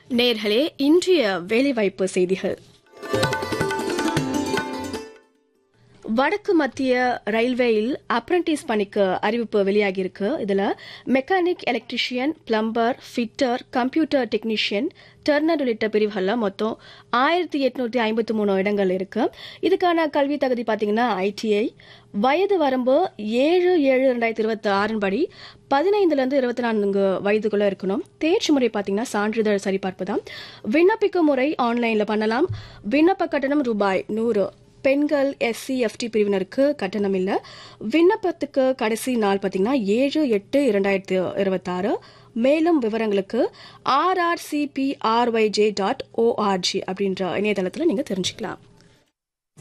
நேர்களே இன்றைய வேலைவாய்ப்பு செய்திகள் வடக்கு மத்திய ரயில்வேயில் அப்ரண்டிஸ் பணிக்கு அறிவிப்பு வெளியாகியிருக்கு இதுல mechanic electrician plumber fitter computer technician turner உள்ளிட்ட பிரிவுகள்ல மொத்தம் ஆயிரத்தி எட்நூத்தி ஐம்பத்தி மூணு இடங்கள் இருக்கு இதுக்கான கல்வி தகுதி பாத்தீங்கன்னா ஐடிஐ வயது வரம்பு ஏழு ஏழு ரெண்டாயிரத்தி இருபத்தி ஆறின் படி பதினைந்துல இருந்து இருபத்தி நான்கு வயதுக்குள்ள இருக்கணும் தேர்ச்சி முறை பாத்தீங்கன்னா சான்றிதழ் சரிபார்ப்பு தான் விண்ணப்பிக்கும் முறை ஆன்லைன்ல பண்ணலாம் விண்ணப்ப கட்டணம் ரூபாய் நூறு பெண்கள் எஸ்சி எஃப்டி பிரிவினருக்கு கட்டணம் இல்லை விண்ணப்பத்துக்கு கடைசி நாள் பார்த்தீங்கன்னா ஏழு எட்டு இரண்டாயிரத்தி இருபத்தாறு மேலும் விவரங்களுக்கு ஆர்ஆர்சிபிஆர்ஒய்ஜே டாட் ஓஆர்ஜி அப்படின்ற இணையதளத்தில் நீங்கள் தெரிஞ்சுக்கலாம்